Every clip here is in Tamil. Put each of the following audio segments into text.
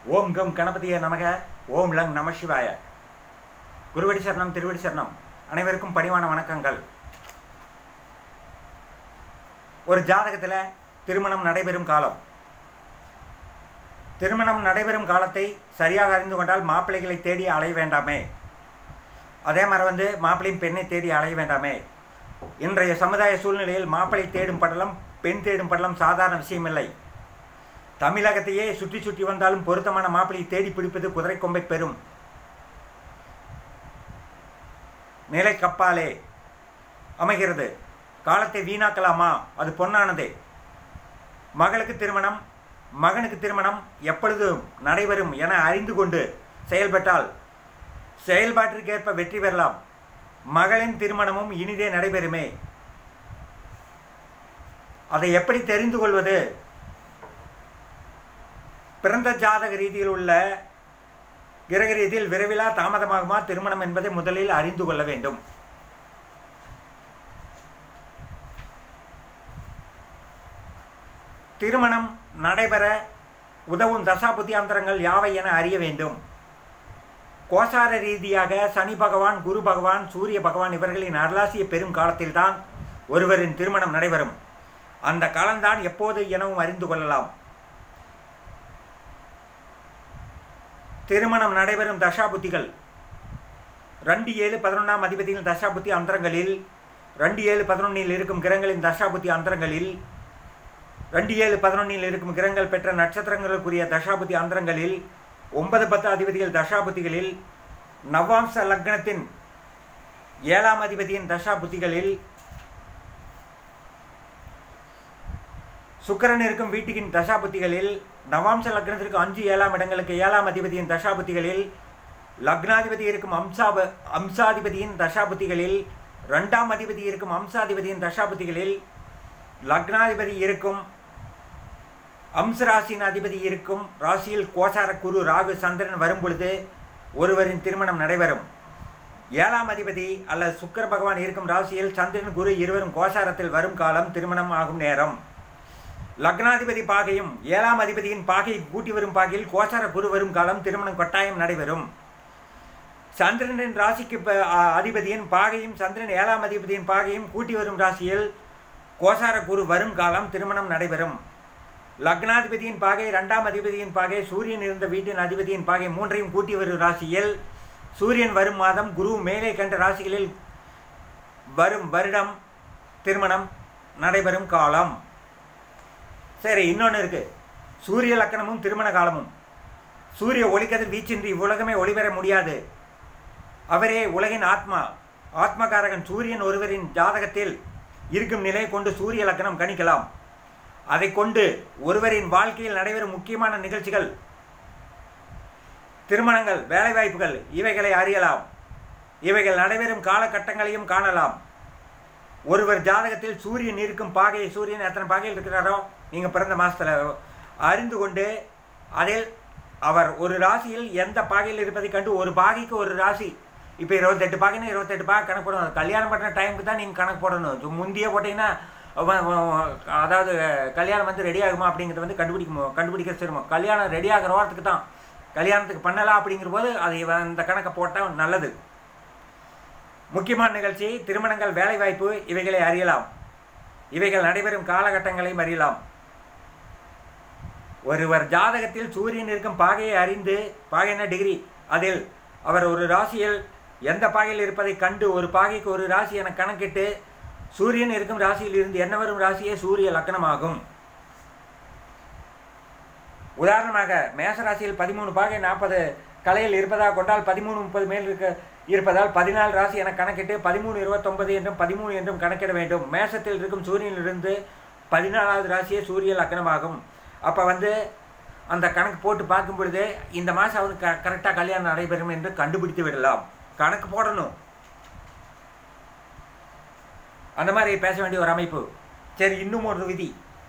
ஓம் கம் கணபதியே நமக ஓம் லங் நம சிவாய குருவடி சரணம் திருவடி சரணம் அனைவருக்கும் பணிவான வணக்கங்கள் ஒரு ஜாதகத்தில் திருமணம் நடைபெறும் காலம் திருமணம் நடைபெறும் காலத்தை சரியாக அறிந்து கொண்டால் மாப்பிள்ளைகளை தேடி அலைய வேண்டாமே அதே மாதிரி வந்து மாப்பிள்ளையும் பெண்ணை தேடி அலைய வேண்டாமே இன்றைய சமுதாய சூழ்நிலையில் மாப்பிள்ளை தேடும் படலம் பெண் தேடும் படலம் சாதாரண விஷயமில்லை தமிழகத்தையே சுற்றி சுற்றி வந்தாலும் பொருத்தமான மாப்பிள்ளையை தேடி பிடிப்பது குதிரை கொம்பை பெறும் நிலை கப்பாலே அமைகிறது காலத்தை வீணாக்கலாமா அது பொன்னானதே மகளுக்கு திருமணம் மகனுக்கு திருமணம் எப்பொழுது நடைபெறும் என அறிந்து கொண்டு செயல்பட்டால் செயல்பாட்டிற்கேற்ப வெற்றி பெறலாம் மகளின் திருமணமும் இனிதே நடைபெறுமே அதை எப்படி தெரிந்து கொள்வது பிறந்த ஜாதக ரீதியில் உள்ள கிரக ரீதியில் விரைவிலா தாமதமாகுமா திருமணம் என்பதை முதலில் அறிந்து கொள்ள வேண்டும் திருமணம் நடைபெற உதவும் தசாபுத்தியாந்திரங்கள் யாவை என அறிய வேண்டும் கோசார ரீதியாக சனி பகவான் குரு பகவான் சூரிய பகவான் இவர்களின் அருளாசிய பெரும் காலத்தில்தான் ஒருவரின் திருமணம் நடைபெறும் அந்த காலம்தான் எப்போது எனவும் அறிந்து கொள்ளலாம் திருமணம் நடைபெறும் தசாபுத்திகள் ரெண்டு ஏழு பதினொன்றாம் அதிபதியின் தசாபுத்தி அந்தரங்களில் ரெண்டு ஏழு பதினொன்றில் இருக்கும் கிரகங்களின் தசாபுத்தி அந்தரங்களில் ரெண்டு ஏழு பதினொன்றில் இருக்கும் கிரகங்கள் பெற்ற நட்சத்திரங்களுக்குரிய தசாபுத்தி அந்தரங்களில் ஒன்பது பத்து அதிபதிகள் தசாபுத்திகளில் நவாம்ச லக்னத்தின் ஏழாம் அதிபதியின் தசாபுத்திகளில் சுக்கரன் இருக்கும் வீட்டுக்கின் தசாபுத்திகளில் நவாம்ச லக்னத்திற்கு அஞ்சு ஏழாம் இடங்களுக்கு ஏழாம் அதிபதியின் தசாபுத்திகளில் லக்னாதிபதி இருக்கும் அம்சாப அம்சாதிபதியின் தசாபுத்திகளில் ரெண்டாம் அதிபதி இருக்கும் அம்சாதிபதியின் தசாபுத்திகளில் லக்னாதிபதி இருக்கும் அம்சராசியின் அதிபதி இருக்கும் ராசியில் கோசார குரு ராகு சந்திரன் வரும் பொழுது ஒருவரின் திருமணம் நடைபெறும் ஏழாம் அதிபதி அல்லது சுக்கர பகவான் இருக்கும் ராசியில் சந்திரன் குரு இருவரும் கோசாரத்தில் வரும் காலம் திருமணம் ஆகும் நேரம் லக்னாதிபதி பாகையும் ஏழாம் அதிபதியின் பாகை கூட்டி வரும் பாகையில் கோசார குரு வரும் காலம் திருமணம் கட்டாயம் நடைபெறும் சந்திரனின் ராசிக்கு அதிபதியின் பாகையும் சந்திரன் ஏழாம் அதிபதியின் பாகையும் கூட்டி வரும் ராசியில் கோசார குரு வரும் காலம் திருமணம் நடைபெறும் லக்னாதிபதியின் பாகை இரண்டாம் அதிபதியின் பாகை சூரியன் இருந்த வீட்டின் அதிபதியின் பாகை மூன்றையும் கூட்டி வரும் ராசியில் சூரியன் வரும் மாதம் குரு மேலே கண்ட ராசிகளில் வரும் வருடம் திருமணம் நடைபெறும் காலம் சரி இன்னொன்று இருக்கு சூரிய லக்கணமும் திருமண காலமும் சூரிய ஒளிக்கதிர் வீச்சின்றி உலகமே ஒளிபெற முடியாது அவரே உலகின் ஆத்மா ஆத்மகாரகன் சூரியன் ஒருவரின் ஜாதகத்தில் இருக்கும் நிலை கொண்டு சூரிய லக்கணம் கணிக்கலாம் அதை கொண்டு ஒருவரின் வாழ்க்கையில் நடைபெறும் முக்கியமான நிகழ்ச்சிகள் திருமணங்கள் வேலைவாய்ப்புகள் இவைகளை அறியலாம் இவைகள் நடைபெறும் காலகட்டங்களையும் காணலாம் ஒருவர் ஜாதகத்தில் சூரியன் இருக்கும் பாகை சூரியன் எத்தனை பாகையில் இருக்கிறாரோ நீங்கள் பிறந்த மாதத்தில் அறிந்து கொண்டு அதில் அவர் ஒரு ராசியில் எந்த பாகையில் இருப்பதை கண்டு ஒரு பாகைக்கு ஒரு ராசி இப்போ இருபத்தெட்டு பாகைன்னா இருபத்தெட்டு பாகை கணக்கு போடணும் கல்யாணம் பண்ணுற டைமுக்கு தான் நீங்கள் கணக்கு போடணும் முந்தைய போட்டிங்கன்னா அதாவது கல்யாணம் வந்து ரெடி ஆகுமா அப்படிங்கிறத வந்து கண்டுபிடிக்க கண்டுபிடிக்க சிரமம் கல்யாணம் ரெடி ஆகிற வாரத்துக்கு தான் கல்யாணத்துக்கு பண்ணலாம் அப்படிங்கிற போது அது அந்த கணக்கை போட்டால் நல்லது முக்கியமான நிகழ்ச்சி திருமணங்கள் வேலைவாய்ப்பு இவைகளை அறியலாம் இவைகள் நடைபெறும் காலகட்டங்களையும் அறியலாம் ஒருவர் ஜாதகத்தில் சூரியன் இருக்கும் பாகையை அறிந்து பாகைன டிகிரி அதில் அவர் ஒரு ராசியில் எந்த பாகையில் இருப்பதை கண்டு ஒரு பாகைக்கு ஒரு ராசி என கணக்கிட்டு சூரியன் இருக்கும் ராசியில் இருந்து என்ன வரும் ராசியே சூரிய லக்கணமாகும் உதாரணமாக மேசராசியில் பதிமூணு பாகை நாற்பது கலையில் இருப்பதாக கொண்டால் பதிமூணு முப்பது மேல் இருக்க இருப்பதால் பதினாலு ராசி என கணக்கிட்டு பதிமூணு இருபத்தொன்பது என்றும் பதிமூணு என்றும் கணக்கிட வேண்டும் மேசத்தில் இருக்கும் சூரியனிலிருந்து பதினாலாவது ராசியே சூரிய லக்கணமாகும் அப்போ வந்து அந்த கணக்கு போட்டு பார்க்கும் பொழுது இந்த மாதம் அவருக்கு க கரெக்டாக கல்யாணம் நடைபெறும் என்று கண்டுபிடித்து விடலாம் கணக்கு போடணும் அந்த மாதிரி பேச வேண்டிய ஒரு அமைப்பு சரி இன்னும் ஒரு விதி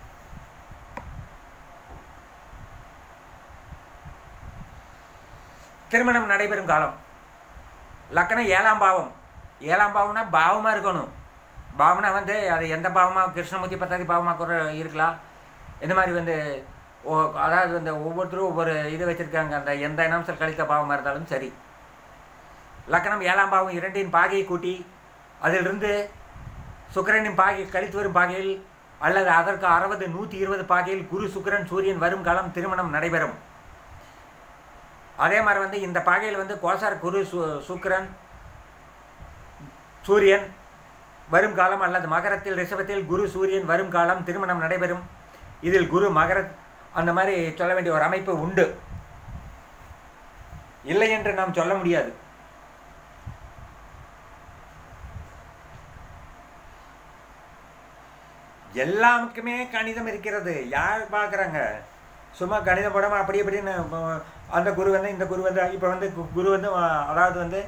திருமணம் நடைபெறும் காலம் லக்கணம் ஏழாம் பாவம் ஏழாம் பாவம்னா பாவமாக இருக்கணும் பாவம்னா வந்து அது எந்த பாவமாக கிருஷ்ணமூர்த்தி பத்தாதி பாவமாக கூட இருக்கலாம் இந்த மாதிரி வந்து ஓ அதாவது இந்த ஒவ்வொருத்தரும் ஒவ்வொரு இது வச்சுருக்காங்க அந்த எந்த இனம்சல் கழித்த பாவமாக இருந்தாலும் சரி லக்கணம் ஏழாம் பாவம் இரண்டின் பாகையை கூட்டி அதிலிருந்து சுக்கிரனின் பாகை கழித்து வரும் பாகையில் அல்லது அதற்கு அறுபது நூற்றி இருபது பாகையில் குரு சுக்கிரன் சூரியன் வரும் காலம் திருமணம் நடைபெறும் அதே மாதிரி வந்து இந்த பாகையில் வந்து கோசார குரு சு சுக்கிரன் சூரியன் வரும் காலம் அல்லது மகரத்தில் ரிஷபத்தில் குரு சூரியன் வரும் காலம் திருமணம் நடைபெறும் இதில் குரு மகர அந்த மாதிரி சொல்ல வேண்டிய ஒரு அமைப்பு உண்டு இல்லை என்று நாம் சொல்ல முடியாது எல்லாமுக்குமே கணிதம் இருக்கிறது யார் பார்க்குறாங்க சும்மா கணிதம் போடாமல் அப்படி இப்படின்னு இப்போ அந்த குரு வந்து இந்த குரு வந்து இப்போ வந்து கு- குரு வந்து அஹ், அதாவது வந்து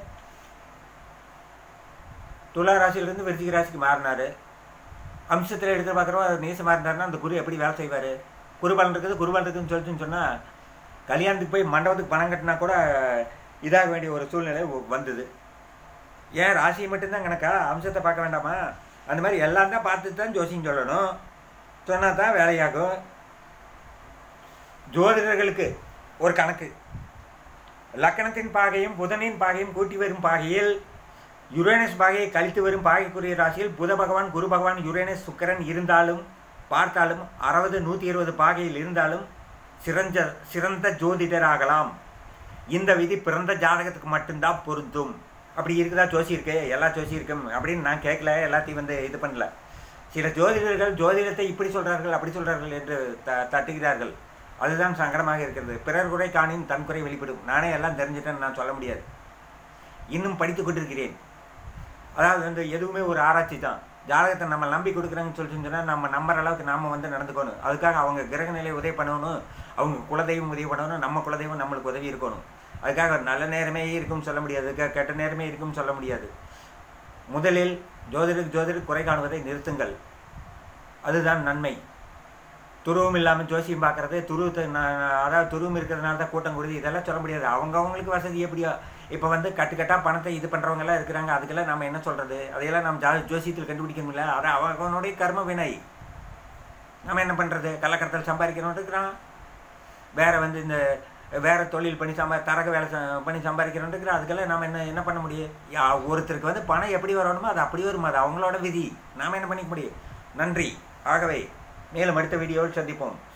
துலா ராசியிலிருந்து விருச்சிக ராசிக்கு மாறினார் அம்சத்தில் எடுத்து பார்க்குறோம் அது நீசமாக இருந்தாருன்னா அந்த குரு எப்படி வேலை செய்வார் குருபலன் இருக்குது குருபலன் இருக்குதுன்னு சொல்லிட்டுன்னு சொன்னால் கல்யாணத்துக்கு போய் மண்டபத்துக்கு பணம் கட்டினா கூட இதாக வேண்டிய ஒரு சூழ்நிலை ஒ- வந்தது ஏன் ராசியை மட்டும்தான் கணக்கா அம்சத்தை பார்க்க வேண்டாமா அந்த மாதிரி எல்லாம் தான் பார்த்து தான் ஜோசியம் சொல்லணும் சொன்னால் தான் வேலையாகும் ஜோதிடர்களுக்கு ஒரு கணக்கு லக்கணத்தின் பாகையும் புதனின் பாகையும் கூட்டி வரும் பாகையில் யுரேனஸ் பாகையை கழித்து வரும் பாகைக்குரிய ராசியில் புத பகவான் குரு பகவான் யுரேனஸ் சுக்கிரன் இருந்தாலும் பார்த்தாலும் அறுபது நூற்றி இருபது பாகையில் இருந்தாலும் சிறந்த சிறந்த ஜோதிடராகலாம் இந்த விதி பிறந்த ஜாதகத்துக்கு மட்டும்தான் பொருந்தும் அப்படி இருக்குதா ஜோசி இருக்கு எல்லா ஜோசி இருக்கும் அப்படின்னு நான் கேட்கல எல்லாத்தையும் வந்து இது பண்ணல சில ஜோதிடர்கள் ஜோதிடத்தை இப்படி சொல்றார்கள் அப்படி சொல்றார்கள் என்று த தட்டுகிறார்கள் அதுதான் சங்கடமாக இருக்கிறது பிறர் குறை காணின் தன் குறை வெளிப்படும் நானே எல்லாம் தெரிஞ்சிட்டேன்னு நான் சொல்ல முடியாது இன்னும் படித்து கொண்டிருக்கிறேன் அதாவது வந்து எதுவுமே ஒரு ஆராய்ச்சி தான் ஜாதகத்தை நம்ம நம்பி கொடுக்குறாங்கன்னு சொல்லிட்டு சொன்னால் நம்ம நம்புற அளவுக்கு நாம வந்து நடந்துக்கணும் அதுக்காக அவங்க கிரக நிலையை உதவி பண்ணணும் அவங்க குலதெய்வம் உதவி பண்ணணும் நம்ம குலதெய்வம் நம்மளுக்கு உதவி இருக்கணும் அதுக்காக நல்ல நேரமே இருக்கும்னு சொல்ல முடியாது அதுக்காக கெட்ட நேரமே இருக்கும்னு சொல்ல முடியாது முதலில் ஜோதிடருக்கு ஜோதிடர் குறை காணுவதை நிறுத்துங்கள் அதுதான் நன்மை துருவம் இல்லாமல் ஜோசியம் பார்க்கறது துருவத்தை நான் அதாவது துருவம் இருக்கிறதுனால தான் கூட்டம் கூடுது இதெல்லாம் சொல்ல முடியாது அவங்க அவங்களுக்கு வசதி எப்படியோ இப்போ வந்து கட்டுக்கட்டாக பணத்தை இது பண்ணுறவங்கெல்லாம் இருக்கிறாங்க அதுக்கெல்லாம் நம்ம என்ன சொல்கிறது அதையெல்லாம் நம்ம ஜா ஜோசியத்தில் கண்டுபிடிக்கணும்ல அது அவனுடைய கர்ம வினை நம்ம என்ன பண்ணுறது கள்ளக்கடத்தல் சம்பாதிக்கிறவன் இருக்கிறான் வேற வந்து இந்த வேற தொழில் பண்ணி சம்பா தரக வேலை ச- பண்ணி சம்பாதிக்கிறவன் இருக்கிறான் அதுக்கெல்லாம் நம்ம என்ன என்ன பண்ண முடியும் யா ஒருத்தருக்கு வந்து பணம் எப்படி வரணுமோ அது அப்படி வரும் அது அவங்களோட விதி நாம் என்ன பண்ணிக்க முடியும் நன்றி ஆகவே மேலும் அடுத்த வீடியோவில் சந்திப்போம்